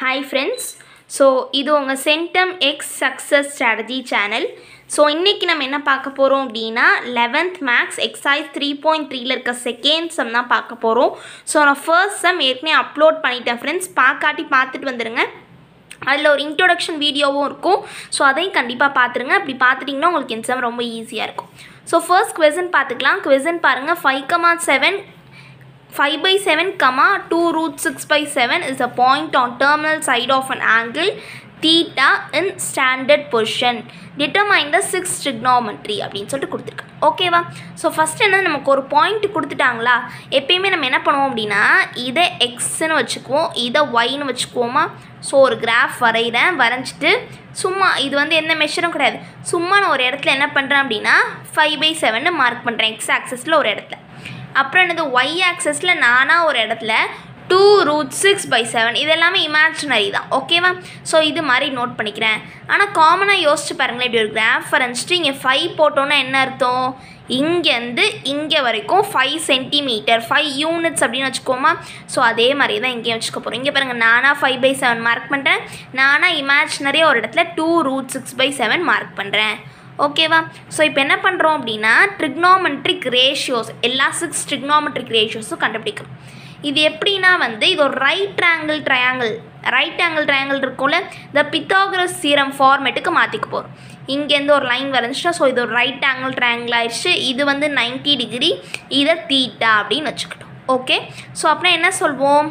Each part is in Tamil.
ஹாய் ஃப்ரெண்ட்ஸ் ஸோ இது உங்கள் centum X success strategy channel so இன்றைக்கி நம்ம என்ன பார்க்க போகிறோம் அப்படின்னா eleventh maths exercise three point த்ரீல இருக்க செகண்ட் சம் தான் பார்க்க போகிறோம் ஸோ நான் ஃபர்ஸ்ட் சம் ஏற்கனவே அப்லோட் பண்ணிட்டேன் ஃப்ரெண்ட்ஸ் பார்க்காட்டி பார்த்துட்டு வந்துடுங்க அதில் ஒரு இன்ட்ரோடக்ஷன் வீடியோவும் இருக்கும் ஸோ அதையும் கண்டிப்பாக பார்த்துருங்க அப்படி பார்த்துட்டிங்கன்னா உங்களுக்கு எக்ஸாம் ரொம்ப ஈஸியாக இருக்கும் ஸோ ஃபர்ஸ்ட் கொஷின் பார்த்துக்கலாம் கொஷின் பாருங்கள் five comma seven 5 by 7 comma 2 root 6 by 7 is a point on terminal side of an angle theta in standard position determine the sixth trigonometry அப்படின்னு சொல்லிட்டு கொடுத்துருக்காங்க ஓகேவா ஸோ ஃபஸ்ட் என்ன நமக்கு ஒரு பாயிண்ட் கொடுத்துட்டாங்களா எப்பயுமே நம்ம என்ன பண்ணுவோம் அப்படின்னா இதை எக்ஸ்ன்னு வச்சுக்குவோம் இதை ஒய்னு வச்சுக்குவோமா ஸோ ஒரு கிராஃப் வரைகிறேன் வரைஞ்சிட்டு சும்மா இது வந்து எந்த மெஷரும் கிடையாது சும்மா நான் ஒரு இடத்துல என்ன பண்ணுறேன் அப்படின்னா ஃபைவ் பை செவன்னு மார்க் பண்ணுறேன் எக்ஸ் ஆக்சஸில் ஒரு இடத்துல அப்புறம் என்னது ஒய் ஆக்சஸில் நானாக ஒரு இடத்துல two root six by seven இது எல்லாமே இமேஜினரி தான் ஓகேவா ஸோ இது மாதிரி நோட் பண்ணிக்கிறேன் ஆனால் காமனாக யோசிச்சு பாருங்களேன் இப்படி ஒரு கிராஃப் வரைஞ்சிட்டு இங்கே ஃபைவ் போட்டோன்னா என்ன அர்த்தம் இங்கேருந்து இங்கே வரைக்கும் ஃபைவ் சென்டிமீட்டர் ஃபைவ் யூனிட்ஸ் அப்படின்னு வச்சுக்கோமா ஸோ அதே மாதிரி தான் இங்கேயும் வச்சுக்க போகிறோம் இங்கே பாருங்கள் நானாக ஃபைவ் பை செவன் மார்க் பண்ணுறேன் நானாக இமேஜினரியாக ஒரு இடத்துல two root six by seven mark பண்ணுறேன் ஓகேவா ஸோ இப்போ என்ன பண்ணுறோம் அப்படின்னா ட்ரிக்னோமெட்ரிக் ரேஷியோஸ் எல்லா சிக்ஸ் ட்ரிக்னோமெட்ரிக் ரேஷியோஸும் கண்டுபிடிக்கணும் இது எப்படின்னா வந்து இது ஒரு right triangle triangle right angle triangle இருக்கும்ல இந்த பித்தாகரஸ் சீரம் ஃபார்மேட்டுக்கு மாற்றிக்க போகிறோம் இங்கேருந்து ஒரு லைன் வரைஞ்சிட்டா ஸோ இது ஒரு ரைட் ஆங்கிள் ட்ரையாங்கிள் ஆயிடுச்சு இது வந்து நைன்ட்டி டிகிரி இதை தீட்டா அப்படின்னு வச்சுக்கிட்டோம் ஓகே ஸோ அப்புறம் என்ன சொல்வோம்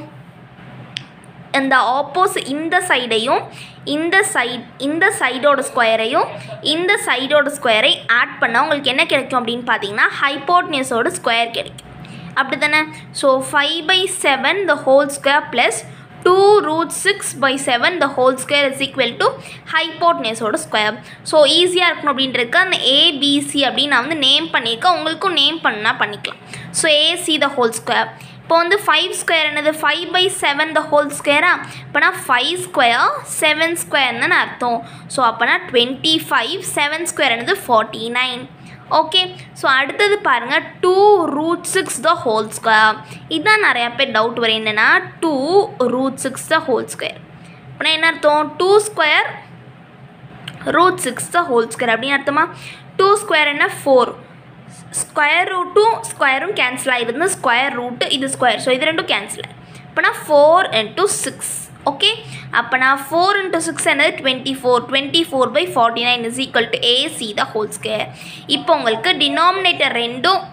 இந்த ஆப்போசிட் இந்த சைடையும் இந்த சைட் இந்த சைடோட ஸ்கொயரையும் இந்த சைடோட ஸ்கொயரை ஆட் பண்ணால் உங்களுக்கு என்ன கிடைக்கும் அப்படின்னு பார்த்தீங்கன்னா ஹைப்போட்னியஸோட ஸ்கொயர் கிடைக்கும் அப்படி தானே so five by seven the whole square plus two root six by seven the whole square is equal to ஹைப்போட்னேஸோட ஸ்கொயர் ஸோ ஈஸியாக இருக்கணும் அப்படின்றதுக்கு அந்த ஏபிசி அப்படின்னு நான் வந்து நேம் பண்ணியிருக்கேன் உங்களுக்கும் நேம் பண்ணால் பண்ணிக்கலாம் so AC the whole square இப்போ வந்து ஃபைவ் ஸ்கொயர் என்னது five by seven the whole ஸ்கொயரா அப்போனா ஃபைவ் ஸ்கொயர் செவன் ஸ்கொயர்னு அர்த்தம் ஸோ அப்போனா டுவெண்ட்டி ஃபைவ் செவன் ஸ்கொயர் என்னது ஃபார்ட்டி நைன் ஓகே ஸோ அடுத்தது பாருங்கள் two root six the whole square இதுதான் நிறையா பேர் டவுட் வரும் என்னென்னா two root six the whole square அப்படின்னா என்ன அர்த்தம் two square root six the whole square அப்படின்னு அர்த்தமா டூ ஸ்கொயர் என்ன ஃபோர் ஸ்கொயர் ரூட்டும் ஸ்கொயரும் கேன்சல் ஆகிருந்து ஸ்கொயர் ரூட்டு இது ஸ்கொயர் ஸோ இது ரெண்டும் கேன்சல் ஆகி இப்போனா ஃபோர் இன்ட்டு சிக்ஸ் ஓகே அப்போ நான் ஃபோர் இன்ட்டு சிக்ஸ் என்னது twenty four twenty four by forty nine is equal to AC the whole square இப்போ உங்களுக்கு டினாமினேட்டர் ரெண்டும்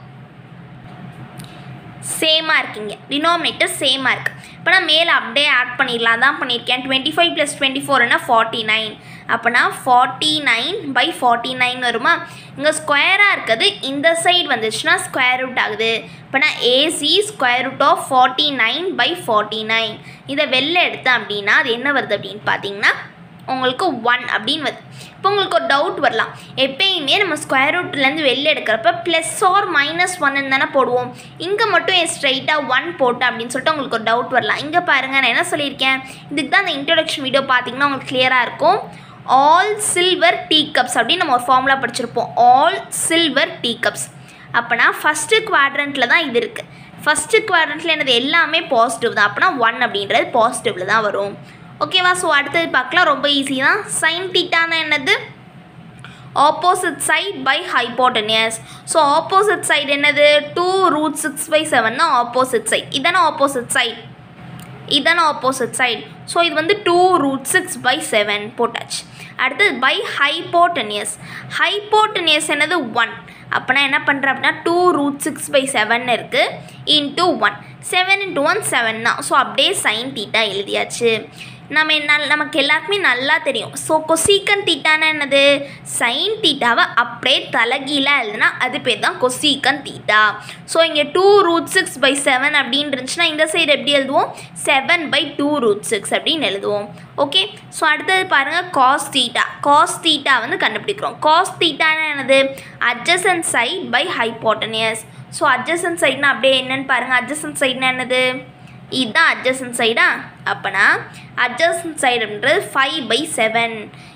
சேமாக இருக்கீங்க டினாமினேட்டர் சேமாக இருக்குது இப்போ நான் மேலே அப்படியே ஆட் பண்ணிடலாம் தான் பண்ணியிருக்கேன் டுவெண்ட்டி ஃபைவ் ப்ளஸ் டுவெண்ட்டி ஃபோர்னா ஃபார்ட்டி நைன் அப்போனா forty nine by forty nine வருமா இங்கே ஸ்கொயராக இருக்குது இந்த சைடு வந்துச்சுன்னா ஸ்கொயர் ரூட் ஆகுது இப்போனா AC square root of forty nine by forty nine இதை வெளில எடுத்தேன் அப்படின்னா அது என்ன வருது அப்படின்னு பார்த்தீங்கன்னா உங்களுக்கு ஒன் அப்படின்னு வருது இப்போ உங்களுக்கு ஒரு டவுட் வரலாம் எப்பயுமே நம்ம ஸ்கொயர் ரூட்லேருந்து வெளில எடுக்கிறப்ப ப்ளஸ் ஆர் மைனஸ் ஒன்னு தானே போடுவோம் இங்கே மட்டும் என் ஸ்ட்ரைட்டாக ஒன் போட்டேன் அப்படின்னு சொல்லிட்டு உங்களுக்கு ஒரு டவுட் வரலாம் இங்கே பாருங்கள் நான் என்ன சொல்லியிருக்கேன் இதுக்கு தான் அந்த இன்ட்ரொடக்ஷன் வீடியோ பார்த்தீங்கன்னா உங்களுக்கு கிளியராக இருக்கும் ஆல் சில்வர் டீ கப்ஸ் அப்படின்னு நம்ம ஒரு ஃபார்முலா படிச்சிருப்போம் ஆல் சில்வர் டீ கப்ஸ் அப்போனா ஃபஸ்ட்டு குவாட்ரண்ட்டில் தான் இது இருக்குது ஃபஸ்ட்டு குவாட்ரண்ட்டில் என்னது எல்லாமே பாசிட்டிவ் தான் அப்போனா ஒன் அப்படின்றது பாசிட்டிவில் தான் வரும் ஓகேவா ஸோ அடுத்தது பார்க்கலாம் ரொம்ப ஈஸி தான் சைன் தீட்டானா என்னது opposite side by hypotenuse so opposite side என்னது two root six by seven தான் ஆப்போசிட் சைட் இதான ஆப்போசிட் சைட் இதான ஆப்போசிட் சைடு ஸோ இது வந்து two root six by seven போட்டாச்சு அடுத்தது பை ஹைப்போட்டனியஸ் ஹைப்போட்டனியஸ் என்னது ஒன் அப்போனா என்ன பண்ணுறேன் அப்படின்னா two root six by seven இருக்குது into one seven into one seven தான் ஸோ அப்படியே சைன் தீட்டா எழுதியாச்சு நம்ம நல் நமக்கு எல்லாருக்குமே நல்லா தெரியும் ஸோ கொசீக்கன் தீட்டானா என்னது சைன் தீட்டாவை அப்படியே தலைகீழாக எழுதுனா அது பேர் தான் கொசீக்கன் தீட்டா ஸோ இங்கே two root six by seven அப்படின்னு இருந்துச்சுன்னா இந்த சைடு எப்படி எழுதுவோம் seven by two root six அப்படின்னு எழுதுவோம் ஓகே ஸோ அடுத்தது பாருங்கள் காஸ் தீட்டா காஸ் தீட்டா வந்து கண்டுபிடிக்கிறோம் காஸ் தீட்டானா என்னது adjacent side by hypotenuse so adjacent சைட்னா அப்படியே என்னன்னு பாருங்கள் அட்ஜசன் சைட்னா என்னது இதுதான் அட்ஜசன் சைடா அப்போனா அட்ஜசன் சைடுன்றது five by seven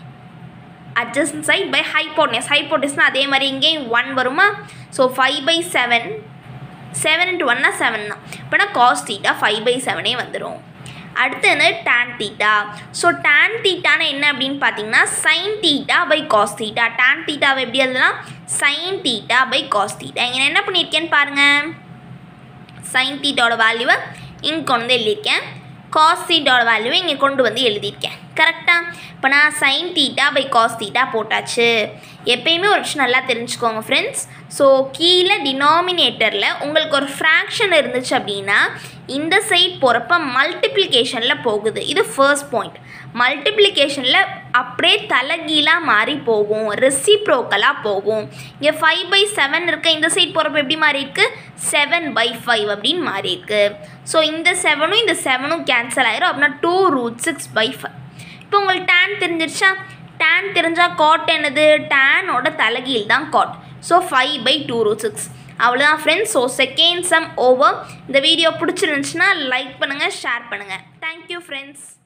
adjacent side by hypotenuse ஹைப்போட்னஸ்னால் அதே மாதிரி இங்கேயும் ஒன் வருமா so five by seven seven into ஒன்னா செவன் தான் இப்போனா காஸ் தீட்டா ஃபைவ் பை செவனே வந்துடும் அடுத்து என்ன டேன் தீட்டா ஸோ டேன் தீட்டான என்ன அப்படின்னு பார்த்தீங்கன்னா sine theta by cos theta tan தீட்டாவை எப்படி எழுதலாம் sine theta by cos theta இங்கே என்ன பண்ணியிருக்கேன்னு பாருங்கள் சைன் தீட்டாவோட வேல்யூவை இங்கே கொண்டு வந்து எழுதியிருக்கேன் காஸ் தீட்டாவோட வேல்யூவை இங்கே கொண்டு வந்து எழுதியிருக்கேன் கரெக்டாக இப்போ நான் sine theta by cos theta போட்டாச்சு எப்பயுமே ஒரு விஷயம் நல்லா தெரிஞ்சுக்கோங்க ஃப்ரெண்ட்ஸ் ஸோ கீழே டினாமினேட்டரில் உங்களுக்கு ஒரு ஃப்ராக்ஷன் இருந்துச்சு அப்படின்னா இந்த சைட் போகிறப்ப மல்டிப்ளிகேஷனில் போகுது இது ஃபர்ஸ்ட் பாயிண்ட் மல்டிப்ளிகேஷனில் அப்படியே தலைகீழாக மாறி போகும் ரெசிப்ரோக்கலாக போகும் இங்கே ஃபைவ் பை செவன் இருக்க இந்த சைட் போகிறப்ப எப்படி மாறி இருக்கு செவன் பை ஃபைவ் அப்படின்னு மாறி இருக்கு ஸோ இந்த செவனும் இந்த செவனும் கேன்சல் ஆயிரும் அப்படின்னா two root six by five இப்போ உங்களுக்கு டேன் தெரிஞ்சிருச்சா டேன் தெரிஞ்சால் காட் என்னது டேனோட தலைகீழ் தான் cot so five by two root six அவ்வளோதான் friends so second sum over இந்த வீடியோ பிடிச்சிருந்துச்சுன்னா லைக் பண்ணுங்கள் ஷேர் பண்ணுங்கள் தேங்க்யூ ஃப்ரெண்ட்ஸ்